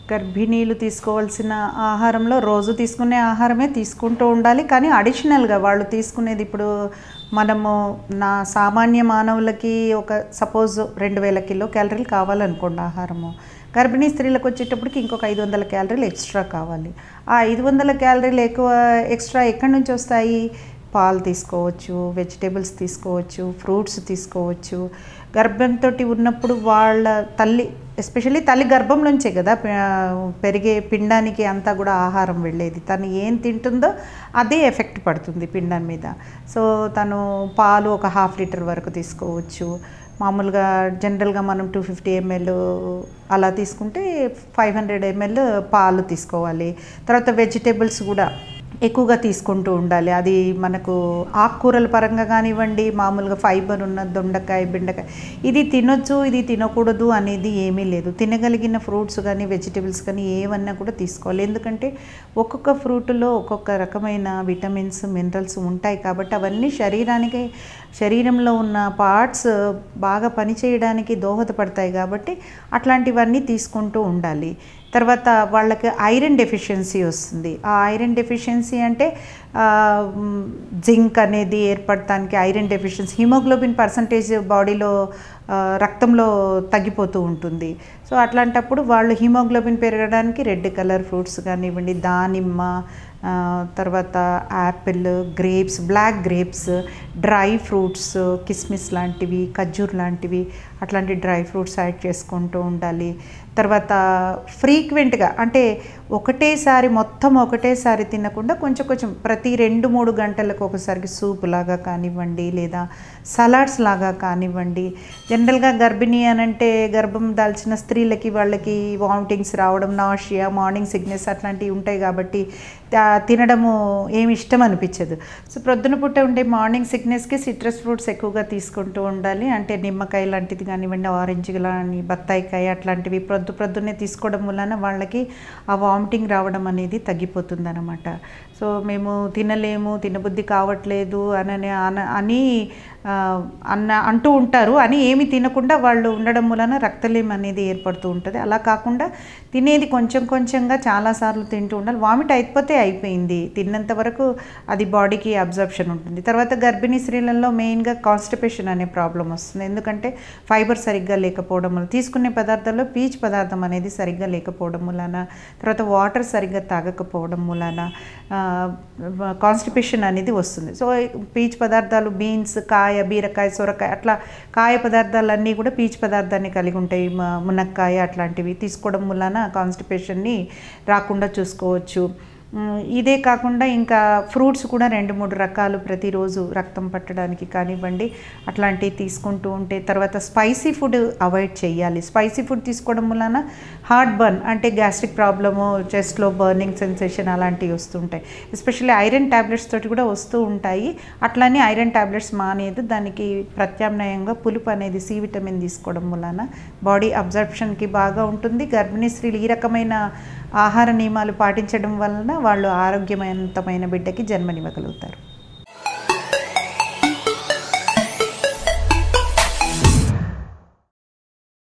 గర్భిణీలు తీసుకోవాల్సిన ఆహారంలో రోజు తీసుకునే ఆహారమే తీసుకుంటూ ఉండాలి కానీ అడిషనల్గా వాళ్ళు తీసుకునేది ఇప్పుడు మనము నా సామాన్య మానవులకి ఒక సపోజ్ రెండు వేల కిలో క్యాలరీలు కావాలనుకోండి ఆహారము గర్భిణీ స్త్రీలకు వచ్చేటప్పటికి ఇంకొక ఐదు వందల క్యాలరీలు ఎక్స్ట్రా కావాలి ఆ ఐదు వందల క్యాలరీలు ఎక్కువ ఎక్స్ట్రా ఎక్కడి నుంచి వస్తాయి పాలు తీసుకోవచ్చు వెజిటేబుల్స్ తీసుకోవచ్చు ఫ్రూట్స్ తీసుకోవచ్చు గర్భంతో ఉన్నప్పుడు వాళ్ళ తల్లి ఎస్పెషల్లీ తల్లి గర్భం నుంచే కదా పె- పెరిగే పిండానికి అంతా కూడా ఆహారం వెళ్ళేది తను ఏం తింటుందో అదే ఎఫెక్ట్ పడుతుంది పిండం మీద సో తను పాలు ఒక హాఫ్ లీటర్ వరకు తీసుకోవచ్చు మామూలుగా జనరల్గా మనం టూ ఫిఫ్టీ ఎంఎల్ అలా తీసుకుంటే ఫైవ్ హండ్రెడ్ ఎంఎల్ పాలు తీసుకోవాలి తర్వాత వెజిటేబుల్స్ కూడా ఎక్కువగా తీసుకుంటూ ఉండాలి అది మనకు ఆకుకూరల పరంగా కానివ్వండి మామూలుగా ఫైబర్ ఉన్న దొండకాయ బెండకాయ ఇది తినొచ్చు ఇది తినకూడదు అనేది ఏమీ లేదు తినగలిగిన ఫ్రూట్స్ కానీ వెజిటేబుల్స్ కానీ ఏమన్నా కూడా తీసుకోవాలి ఎందుకంటే ఒక్కొక్క ఫ్రూట్లో ఒక్కొక్క రకమైన విటమిన్స్ మినరల్స్ ఉంటాయి కాబట్టి అవన్నీ శరీరానికి శరీరంలో ఉన్న పార్ట్స్ బాగా పనిచేయడానికి దోహదపడతాయి కాబట్టి అట్లాంటివన్నీ తీసుకుంటూ ఉండాలి తర్వాత వాళ్ళకి ఐరన్ డెఫిషియన్సీ వస్తుంది ఆ ఐరన్ డెఫిషియన్సీ అంటే జింక్ అనేది ఏర్పడటానికి ఐరన్ డెఫిషియన్సీ హిమోగ్లోబిన్ పర్సంటేజ్ బాడీలో ఆ, రక్తంలో తగ్గిపోతూ ఉంటుంది సో అట్లాంటప్పుడు వాళ్ళు హిమోగ్లోబిన్ పెరగడానికి రెడ్ కలర్ ఫ్రూట్స్ కానివ్వండి దానిమ్మ ఆ, తర్వాత apple grapes black grapes dry fruits కిస్మిస్ లాంటివి ఖర్జూర్ లాంటివి అట్లాంటి డ్రై ఫ్రూట్స్ యాడ్ చేసుకుంటూ ఉండాలి తర్వాత ఫ్రీక్వెంట్గా అంటే ఒకటేసారి మొత్తం ఒకటేసారి తినకుండా కొంచెం కొంచెం ప్రతి రెండు మూడు గంటలకు ఒకసారికి సూప్ లాగా కానివ్వండి లేదా సలాడ్స్ లాగా కానివ్వండి జనరల్గా గర్భిణీ అని అంటే గర్భం దాల్చిన స్త్రీలకి వాళ్ళకి వామిటింగ్స్ రావడం నాషియా మార్నింగ్ సిగ్నెస్ అట్లాంటివి ఉంటాయి కాబట్టి ఆ, తినడము ఏమి ఇష్టం అనిపించదు సో ప్రొద్దున పుట్ట ఉండే మార్నింగ్ సిక్నెస్కి సిట్రస్ ఫ్రూట్స్ ఎక్కువగా తీసుకుంటూ ఉండాలి అంటే నిమ్మకాయ లాంటిది కానివ్వండి ఆరెంజ్ కానీ బత్తాయికాయ అట్లాంటివి ప్రొద్దు ప్రొద్దునే తీసుకోవడం వలన వాళ్ళకి ఆ వామిటింగ్ రావడం అనేది తగ్గిపోతుంది అనమాట సో మేము తినలేము తినబుద్ధి కావట్లేదు అని అన- అని ఆ, అన్న అంటూ ఉంటారు అని ఏమి తినకుండా వాళ్ళు ఉండడం వలన రక్తలేమి అనేది ఏర్పడుతూ ఉంటుంది అలా కాకుండా తినేది కొంచెం కొంచెంగా చాలాసార్లు తింటూ ఉండాలి వామిట్ అయిపోతే అయిపోయింది తిన్నంత వరకు అది బాడీకి అబ్జర్ప్షన్ ఉంటుంది తర్వాత గర్భిణీ స్త్రీలలో మెయిన్గా కాన్స్టిపేషన్ అనే ప్రాబ్లం వస్తుంది ఎందుకంటే ఫైబర్ సరిగ్గా లేకపోవడం వల్ల తీసుకునే పదార్థాల్లో పీచ్ పదార్థం అనేది సరిగ్గా లేకపోవడం వలన తర్వాత వాటర్ సరిగ్గా తాగకపోవడం వలన కాన్స్టిపేషన్ అనేది వస్తుంది సో పీచు పదార్థాలు బీన్స్ కాయ బీరకాయ సొరకాయ అట్లా కాయ పదార్థాలన్నీ కూడా పీచు పదార్థాన్ని కలిగి ఉంటాయి మ- మునక్కాయ అట్లాంటివి తీసుకోవడం వలన కాన్స్టిపేషన్ని రాకుండా చూసుకోవచ్చు మ్, ఇదే కాకుండా ఇంకా ఫ్రూట్స్ కూడా రెండు మూడు రకాలు ప్రతిరోజు రక్తం పట్టడానికి కానివ్వండి అట్లాంటివి తీసుకుంటూ ఉంటే తర్వాత స్పైసీ ఫుడ్ అవాయిడ్ చేయాలి స్పైసీ ఫుడ్ తీసుకోవడం వలన హార్ట్ బర్న్ అంటే గ్యాస్ట్రిక్ ప్రాబ్లము చెస్ట్లో బర్నింగ్ సెన్సేషన్ అలాంటివి వస్తుంటాయి ఎస్పెషల్లీ ఐరన్ ట్యాబ్లెట్స్ తోటి కూడా వస్తూ ఉంటాయి అట్లానే ఐరన్ ట్యాబ్లెట్స్ మానేది దానికి ప్రత్యామ్నాయంగా పులుపు అనేది సి విటమిన్ తీసుకోవడం వలన బాడీ అబ్జర్ప్షన్కి బాగా ఉంటుంది గర్భిణీ స్త్రీలు ఈ రకమైన ఆహార నియమాలు పాటించడం వలన వాళ్ళు ఆరోగ్యవంతమైన బిడ్డకి జన్మనివ్వగలుగుతారు